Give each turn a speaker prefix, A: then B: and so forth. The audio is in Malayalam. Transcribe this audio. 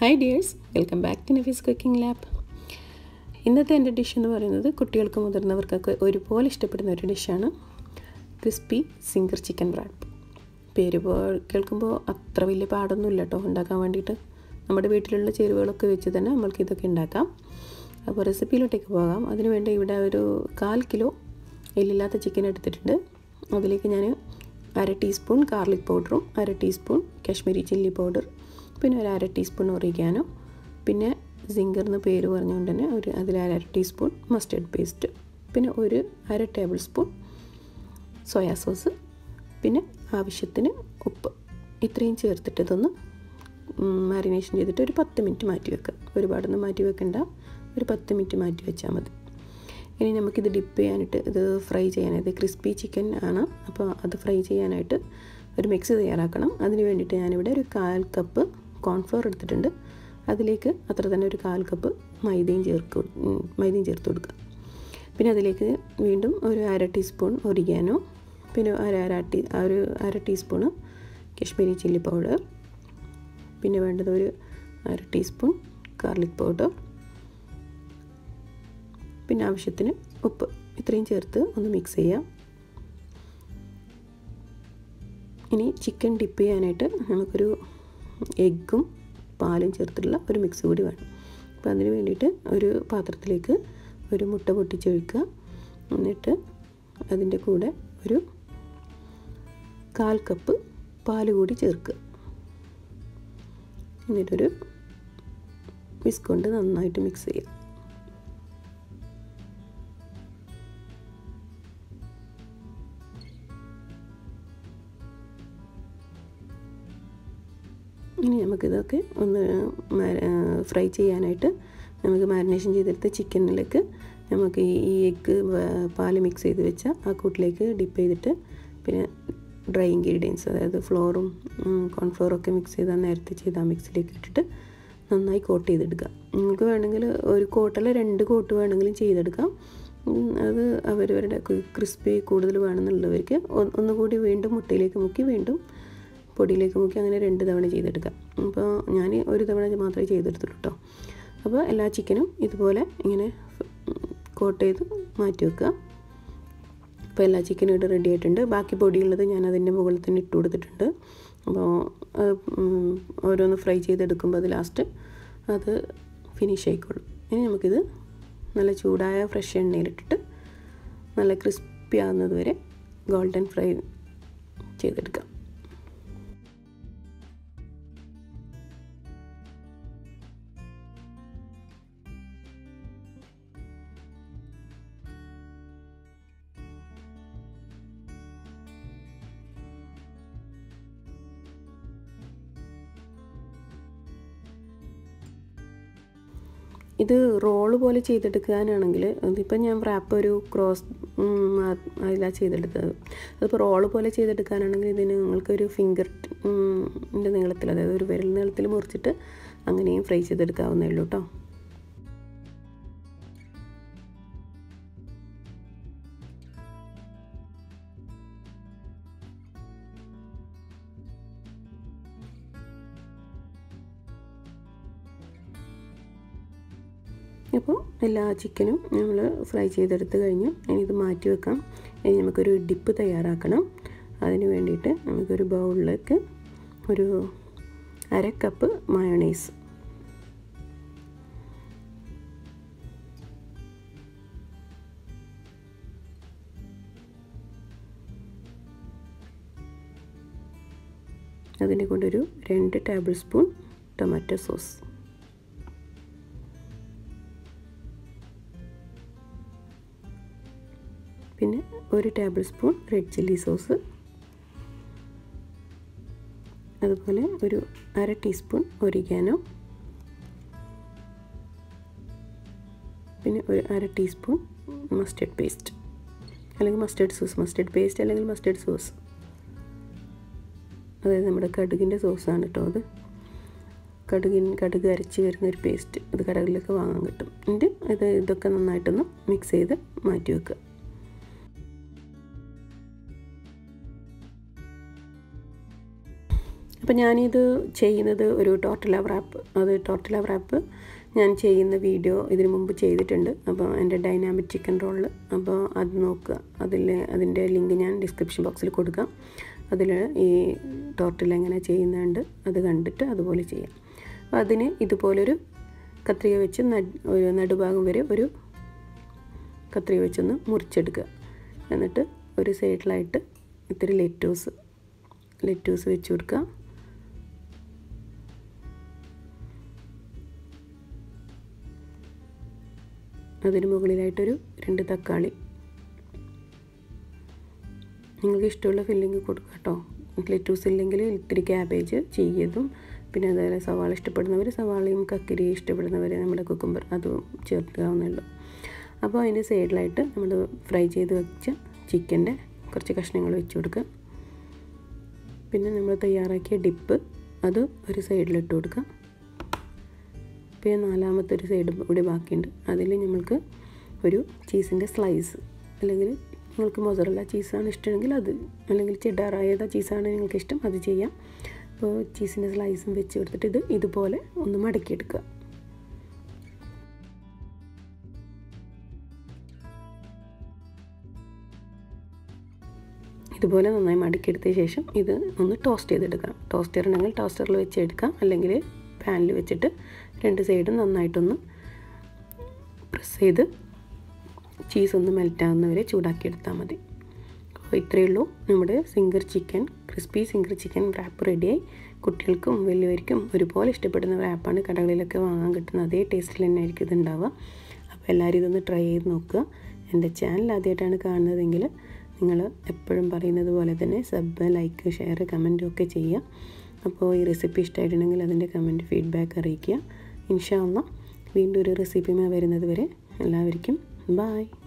A: hi dears welcome back to Nafees cooking lab ഇന്നത്തെ എൻ്റെ ഡിഷ് എന്ന് പറയുന്നത് കുട്ടികൾക്ക് മുതിർന്നവർക്കൊക്കെ ഒരുപോലെ ഇഷ്ടപ്പെടുന്ന ഒരു ഡിഷാണ് ക്രിസ്പി സിംഗർ ചിക്കൻ ബ്രാഡ് പേര് പോ കേൾക്കുമ്പോൾ അത്ര വലിയ പാടൊന്നുമില്ല കേട്ടോ ഉണ്ടാക്കാൻ വേണ്ടിയിട്ട് നമ്മുടെ വീട്ടിലുള്ള ചേരുവകളൊക്കെ വെച്ച് തന്നെ നമ്മൾക്ക് ഇതൊക്കെ ഉണ്ടാക്കാം അപ്പോൾ റെസിപ്പിയിലോട്ടേക്ക് പോകാം അതിന് വേണ്ടി ഇവിടെ ഒരു കാൽ കിലോ എല്ലില്ലാത്ത ചിക്കൻ എടുത്തിട്ടുണ്ട് അതിലേക്ക് ഞാൻ അര ടീസ്പൂൺ ഗാർലിക് പൗഡറും അര ടീസ്പൂൺ കാശ്മീരി ചില്ലി പൗഡർ പിന്നെ ഒരു അര ടീസ്പൂൺ ഒറിഗാനോ പിന്നെ സിംഗർ എന്ന് പേര് പറഞ്ഞുകൊണ്ട് തന്നെ ഒരു അതിൽ അര ടീസ്പൂൺ മസ്റ്റർഡ് പേസ്റ്റ് പിന്നെ ഒരു അര ടേബിൾ സ്പൂൺ സോയാ സോസ് പിന്നെ ആവശ്യത്തിന് ഉപ്പ് ഇത്രയും ചേർത്തിട്ട് ഇതൊന്ന് മാരിനേഷൻ ചെയ്തിട്ട് ഒരു പത്ത് മിനിറ്റ് മാറ്റി വെക്കുക ഒരുപാടൊന്നും മാറ്റി വെക്കണ്ട ഒരു പത്ത് മിനിറ്റ് മാറ്റി വെച്ചാൽ മതി ഇനി നമുക്കിത് ഡിപ്പ് ചെയ്യാനായിട്ട് ഇത് ഫ്രൈ ചെയ്യാനായിട്ട് ക്രിസ്പി ചിക്കൻ ആണ് അപ്പോൾ അത് ഫ്രൈ ചെയ്യാനായിട്ട് ഒരു മിക്സ് തയ്യാറാക്കണം അതിന് വേണ്ടിയിട്ട് ഞാനിവിടെ ഒരു കാൽ കപ്പ് കോൺഫ്ലോർ എടുത്തിട്ടുണ്ട് അതിലേക്ക് അത്ര തന്നെ ഒരു കാൽ കപ്പ് മൈദയും ചേർക്ക് മൈദയും ചേർത്ത് കൊടുക്കുക പിന്നെ അതിലേക്ക് വീണ്ടും ഒരു അര ടീസ്പൂൺ ഒരിഗാനോ പിന്നെ അര അര ടീ ഒരു അര ടീസ്പൂണ് കാശ്മീരി ചില്ലി പൗഡർ പിന്നെ വേണ്ടത് ഒരു അര ടീസ്പൂൺ ഗാർലിക് പൗഡർ പിന്നെ ആവശ്യത്തിന് ഉപ്പ് ഇത്രയും ചേർത്ത് ഒന്ന് മിക്സ് ചെയ്യാം ഇനി ചിക്കൻ ഡിപ്പ് ചെയ്യാനായിട്ട് നമുക്കൊരു എഗ്ഗും പാലും ചേർത്തിട്ടുള്ള ഒരു മിക്സ് കൂടി വേണം അപ്പോൾ അതിന് വേണ്ടിയിട്ട് ഒരു പാത്രത്തിലേക്ക് ഒരു മുട്ട പൊട്ടിച്ചൊഴിക്കുക എന്നിട്ട് അതിൻ്റെ കൂടെ ഒരു കാൽ കപ്പ് പാല് കൂടി ചേർക്കുക എന്നിട്ടൊരു വിസ്ക് കൊണ്ട് നന്നായിട്ട് മിക്സ് ചെയ്യുക ഇനി നമുക്കിതൊക്കെ ഒന്ന് ഫ്രൈ ചെയ്യാനായിട്ട് നമുക്ക് മാരിനേഷൻ ചെയ്തെടുത്ത ചിക്കനിലേക്ക് നമുക്ക് ഈ എഗ്ഗ് പാല് മിക്സ് ചെയ്ത് വെച്ച ആ കൂട്ടിലേക്ക് ഡിപ്പ് ചെയ്തിട്ട് പിന്നെ ഡ്രൈ ഇൻഗ്രീഡിയൻസ് അതായത് ഫ്ലോറും കോൺഫ്ലോറും ഒക്കെ മിക്സ് ചെയ്താൽ നേരത്തെ ചെയ്ത് ആ മിക്സിലേക്ക് ഇട്ടിട്ട് നന്നായി കോട്ട് ചെയ്തെടുക്കുക നിങ്ങൾക്ക് വേണമെങ്കിൽ ഒരു കോട്ടല്ല രണ്ട് കോട്ട് വേണമെങ്കിലും ചെയ്തെടുക്കാം അത് അവരവരുടെ ക്രിസ്പി കൂടുതൽ വേണമെന്നുള്ളവർക്ക് ഒന്നുകൂടി വീണ്ടും മുട്ടയിലേക്ക് മുക്കി വീണ്ടും പൊടിയിലേക്ക് മുക്കി അങ്ങനെ രണ്ട് തവണ ചെയ്തെടുക്കാം അപ്പോൾ ഞാൻ ഒരു തവണ മാത്രമേ ചെയ്തെടുത്തുള്ളൂ കേട്ടോ അപ്പോൾ എല്ലാ ചിക്കനും ഇതുപോലെ ഇങ്ങനെ കോട്ട് ചെയ്ത് മാറ്റി വെക്കുക അപ്പോൾ എല്ലാ ചിക്കനും ഇവിടെ റെഡി ആയിട്ടുണ്ട് ബാക്കി പൊടിയുള്ളത് ഞാൻ അതിൻ്റെ മുകളിൽ തന്നെ ഇട്ട് കൊടുത്തിട്ടുണ്ട് അപ്പോൾ ഓരോന്ന് ഫ്രൈ ചെയ്തെടുക്കുമ്പോൾ അത് ലാസ്റ്റ് അത് ഫിനിഷ് ആയിക്കോളും ഇനി നമുക്കിത് നല്ല ചൂടായ ഫ്രഷ് എണ്ണയിലിട്ടിട്ട് നല്ല ക്രിസ്പി ആകുന്നത് വരെ ഗോൾഡൻ ഫ്രൈ ചെയ്തെടുക്കാം ഇത് റോള് പോലെ ചെയ്തെടുക്കാനാണെങ്കിൽ ഇതിപ്പോൾ ഞാൻ റാപ്പ് ഒരു ക്രോസ് അതിലാണ് ചെയ്തെടുത്തത് അതിപ്പോൾ റോള് പോലെ ചെയ്തെടുക്കാനാണെങ്കിൽ ഇതിന് നിങ്ങൾക്കൊരു ഫിംഗർ നീളത്തിൽ അതായത് ഒരു വിരൽ നീളത്തിൽ മുറിച്ചിട്ട് അങ്ങനെയും ഫ്രൈ ചെയ്തെടുക്കാവുന്നേ ഉള്ളൂ കേട്ടോ അപ്പോൾ എല്ലാ ചിക്കനും നമ്മൾ ഫ്രൈ ചെയ്തെടുത്ത് കഴിഞ്ഞു ഇനി ഇത് മാറ്റി വെക്കാം ഇനി നമുക്കൊരു ഡിപ്പ് തയ്യാറാക്കണം അതിന് വേണ്ടിയിട്ട് നമുക്കൊരു ബൗളിലേക്ക് ഒരു അര കപ്പ് മയോണൈസ് അതിനെ കൊണ്ടൊരു രണ്ട് ടേബിൾ സ്പൂൺ ടൊമാറ്റോ സോസ് പിന്നെ ഒരു tablespoon red chilli sauce അതുപോലെ ഒരു അര ടീസ്പൂൺ ഒരിഗാനോ പിന്നെ ഒരു അര ടീസ്പൂൺ മസ്റ്റർഡ് പേസ്റ്റ് അല്ലെങ്കിൽ മസ്റ്റർഡ് സോസ് മസ്റ്റർഡ് പേസ്റ്റ് അല്ലെങ്കിൽ മസ്റ്റർഡ് സോസ് അതായത് നമ്മുടെ കടുകിൻ്റെ സോസാണ് കേട്ടോ അത് കടുകിൻ കടുക് അരച്ച് വരുന്ന ഒരു പേസ്റ്റ് അത് കടകളിലൊക്കെ വാങ്ങാൻ കിട്ടും എന്നിട്ട് ഇത് ഇതൊക്കെ നന്നായിട്ടൊന്ന് മിക്സ് ചെയ്ത് മാറ്റി വെക്കുക അപ്പോൾ ഞാനിത് ചെയ്യുന്നത് ഒരു ടോട്ടല റാപ്പ് അത് ടോട്ടല റാപ്പ് ഞാൻ ചെയ്യുന്ന വീഡിയോ ഇതിനു മുമ്പ് ചെയ്തിട്ടുണ്ട് അപ്പോൾ എൻ്റെ ഡൈനാമിക് ചിക്കൻ റോളിൽ അപ്പോൾ അത് നോക്കുക അതിൽ അതിൻ്റെ ലിങ്ക് ഞാൻ ഡിസ്ക്രിപ്ഷൻ ബോക്സിൽ കൊടുക്കാം അതിൽ ഈ ടോർട്ടിൽ എങ്ങനെ ചെയ്യുന്നുണ്ട് അത് കണ്ടിട്ട് അതുപോലെ ചെയ്യാം അപ്പോൾ അതിന് ഇതുപോലൊരു കത്രിക വെച്ച് ഒരു നടുഭാഗം വരെ ഒരു കത്രിക വെച്ചൊന്ന് മുറിച്ചെടുക്കുക എന്നിട്ട് ഒരു സൈഡിലായിട്ട് ഇത്തിരി ലെറ്റൂസ് ലെറ്റൂസ് വെച്ച് കൊടുക്കുക അതിന് മുകളിലായിട്ടൊരു രണ്ട് തക്കാളി നിങ്ങൾക്ക് ഇഷ്ടമുള്ള ഫില്ലിങ് കൊടുക്കുക കേട്ടോ ലെറ്റൂസ് ഇല്ലെങ്കിൽ ഇത്തിരി ക്യാബേജ് ചെയ്യതും പിന്നെ അതുപോലെ സവാള ഇഷ്ടപ്പെടുന്നവർ സവാളയും കക്കിരി ഇഷ്ടപ്പെടുന്നവർ നമ്മുടെ കുക്കുംബർ അതും ചേർക്കാവുന്നുള്ളൂ അപ്പോൾ അതിൻ്റെ സൈഡിലായിട്ട് നമ്മൾ ഫ്രൈ ചെയ്ത് വെച്ച ചിക്കൻ്റെ കുറച്ച് കഷ്ണങ്ങൾ വെച്ച് കൊടുക്കുക പിന്നെ നമ്മൾ തയ്യാറാക്കിയ ഡിപ്പ് അത് ഒരു സൈഡിലിട്ട് കൊടുക്കുക പിന്നെ നാലാമത്തെ ഒരു സൈഡ് കൂടി ബാക്കിയുണ്ട് അതിൽ നമ്മൾക്ക് ഒരു ചീസിൻ്റെ സ്ലൈസ് അല്ലെങ്കിൽ നിങ്ങൾക്ക് മൊസറല്ല ചീസാണ് ഇഷ്ടമെങ്കിൽ അത് അല്ലെങ്കിൽ ചെഡാർ ഏതാ ചീസാണ് നിങ്ങൾക്ക് ഇഷ്ടം അത് ചെയ്യാം അപ്പോൾ ചീസിൻ്റെ സ്ലൈസും വെച്ച് കൊടുത്തിട്ട് ഇത് ഇതുപോലെ ഒന്ന് മടക്കിയെടുക്കുക ഇതുപോലെ നന്നായി മടക്കിയെടുത്ത ശേഷം ഇത് ഒന്ന് ടോസ്റ്റ് ചെയ്തെടുക്കാം ടോസ്റ്റർ ഉണ്ടെങ്കിൽ ടോസ്റ്ററിൽ വെച്ച് എടുക്കാം അല്ലെങ്കിൽ പാനിൽ വെച്ചിട്ട് രണ്ട് സൈഡും നന്നായിട്ടൊന്ന് പ്രസ് ചെയ്ത് ചീസ് ഒന്ന് മെൽറ്റാകുന്നവരെ ചൂടാക്കിയെടുത്താൽ മതി അപ്പോൾ ഇത്രയേ ഉള്ളൂ നമ്മുടെ zinger chicken crispy zinger chicken wrap റെഡിയായി കുട്ടികൾക്കും വലിയവർക്കും ഒരുപോലെ ഇഷ്ടപ്പെടുന്ന റാപ്പാണ് കടകളിലൊക്കെ വാങ്ങാൻ കിട്ടുന്ന അതേ ടേസ്റ്റിൽ തന്നെ ആയിരിക്കും ഇത് ഉണ്ടാവുക അപ്പോൾ എല്ലാവരും ഇതൊന്ന് ട്രൈ ചെയ്ത് നോക്കുക എൻ്റെ ചാനൽ ആദ്യമായിട്ടാണ് കാണുന്നതെങ്കിൽ നിങ്ങൾ എപ്പോഴും പറയുന്നത് പോലെ തന്നെ സബ് ലൈക്ക് ഷെയർ കമൻറ്റും ഒക്കെ ചെയ്യുക അപ്പോൾ ഈ റെസിപ്പി ഇഷ്ടമായിട്ടുണ്ടെങ്കിൽ അതിൻ്റെ കമൻറ്റ് ഫീഡ്ബാക്ക് അറിയിക്കുക ഇൻഷാല്ല വീണ്ടും ഒരു റെസിപ്പിയുമായി വരുന്നത് വരെ എല്ലാവർക്കും ബായ്